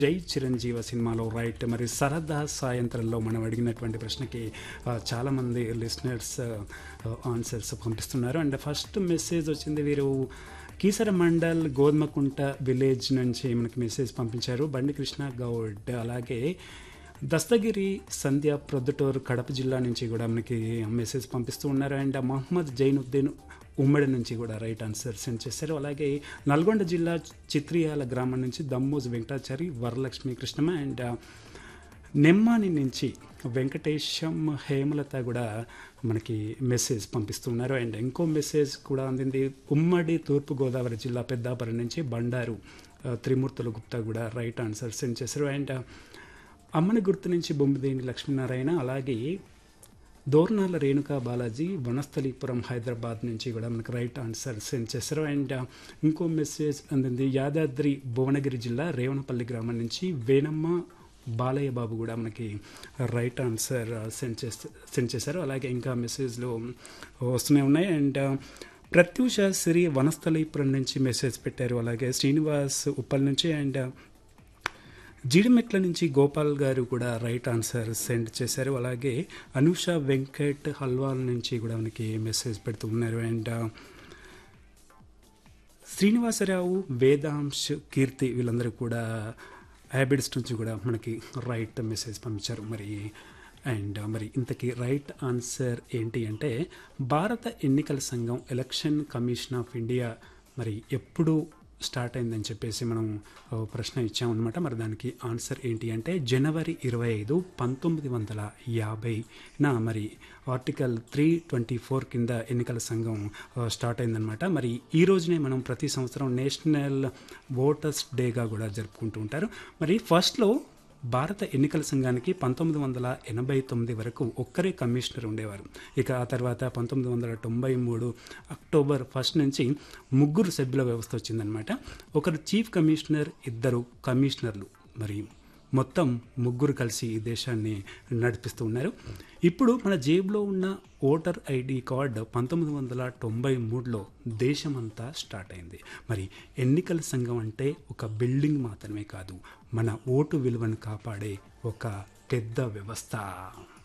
జై చిరంజీవ సినిమాలో రైట్ మరి సరదా సాయంత్రంలో మనం అడిగినటువంటి ప్రశ్నకి ఆ, చాలామంది లిసనర్స్ ఆన్సర్స్ పంపిస్తున్నారు అండ్ ఫస్ట్ మెసేజ్ వచ్చింది వీరు కీసర మండల్ గోధుమకుంట విలేజ్ నుంచి మనకి మెసేజ్ పంపించారు బండి కృష్ణ గౌడ్ అలాగే దస్తగిరి సంధ్య ప్రొద్దుటూరు కడప జిల్లా నుంచి కూడా మనకి మెసేజ్ పంపిస్తూ ఉన్నారు అండ్ మహమ్మద్ జైనుద్దీన్ ఉమ్మడి నుంచి కూడా రైట్ ఆన్సర్ సెండ్ చేశారు అలాగే నల్గొండ జిల్లా చిత్రియాల గ్రామం నుంచి దమ్మోజు వెంకటాచారి వరలక్ష్మి కృష్ణమ్మ అండ్ నెమ్మాని నుంచి వెంకటేశం హేమలత కూడా మనకి మెసేజ్ పంపిస్తున్నారు అండ్ ఇంకో మెసేజ్ కూడా అందింది ఉమ్మడి తూర్పుగోదావరి జిల్లా పెద్దాపురం నుంచి బండారు ఆ, త్రిమూర్తుల గుప్తా కూడా రైట్ ఆన్సర్ సెండ్ చేశారు అండ్ అమ్మని గుర్తు నుంచి బొమ్మిదేని లక్ష్మీనారాయణ అలాగే దోర్నాల రేణుకా బాలాజీ వనస్థలీపురం హైదరాబాద్ నుంచి కూడా మనకు రైట్ ఆన్సర్ సెండ్ చేశారు అండ్ ఇంకో మెసేజ్ అందింది యాదాద్రి భువనగిరి జిల్లా రేవనపల్లి గ్రామం నుంచి వేణమ్మ బాలయ్య బాబు కూడా మనకి రైట్ ఆన్సర్ సెండ్ చేస్తే సెండ్ చేశారు అలాగే ఇంకా మెసేజ్లు వస్తూనే ఉన్నాయి అండ్ ప్రత్యూష సిరి వనస్థలీపురం నుంచి మెసేజ్ పెట్టారు అలాగే శ్రీనివాస్ ఉప్పల్ నుంచి అండ్ జీడిమెట్ల నుంచి గోపాల్ గారు కూడా రైట్ ఆన్సర్ సెండ్ చేశారు అలాగే అనూష వెంకట్ హల్వాల్ నుంచి కూడా మనకి మెసేజ్ పెడుతూ ఉన్నారు అండ్ శ్రీనివాసరావు వేదాంశ్ కీర్తి వీళ్ళందరూ కూడా హ్యాబిట్స్ నుంచి కూడా మనకి రైట్ మెసేజ్ పంపించారు మరి అండ్ మరి ఇంతకీ రైట్ ఆన్సర్ ఏంటి అంటే భారత ఎన్నికల సంఘం ఎలక్షన్ కమిషన్ ఆఫ్ ఇండియా మరి ఎప్పుడు స్టార్ట్ అయిందని చెప్పేసి మనం ఓ ప్రశ్న ఇచ్చామన్నమాట మరి దానికి ఆన్సర్ ఏంటి అంటే జనవరి ఇరవై ఐదు పంతొమ్మిది వందల యాభైన మరి ఆర్టికల్ త్రీ ట్వంటీ ఫోర్ కింద ఎన్నికల సంఘం ఆ, స్టార్ట్ అయిందనమాట మరి ఈ రోజునే మనం ప్రతి సంవత్సరం నేషనల్ ఓటర్స్ డేగా కూడా జరుపుకుంటూ ఉంటారు మరి ఫస్ట్లో భారత ఎన్నికల సంఘానికి పంతొమ్మిది వందల ఎనభై తొమ్మిది వరకు ఒక్కరే కమిషనర్ ఉండేవారు ఇక ఆ తర్వాత పంతొమ్మిది వందల తొంభై మూడు అక్టోబర్ ఫస్ట్ నుంచి ముగ్గురు సభ్యుల వ్యవస్థ వచ్చిందనమాట ఒకరు చీఫ్ కమిషనర్ ఇద్దరు కమిషనర్లు మరి మొత్తం ముగ్గురు కలిసి ఈ దేశాన్ని నడిపిస్తూ ఉన్నారు ఇప్పుడు మన జేబులో ఉన్న ఓటర్ ఐడి కార్డు పంతొమ్మిది వందల తొంభై మూడులో దేశమంతా స్టార్ట్ అయింది మరి ఎన్నికల సంఘం అంటే ఒక బిల్డింగ్ మాత్రమే కాదు మన ఓటు విలువను కాపాడే ఒక పెద్ద వ్యవస్థ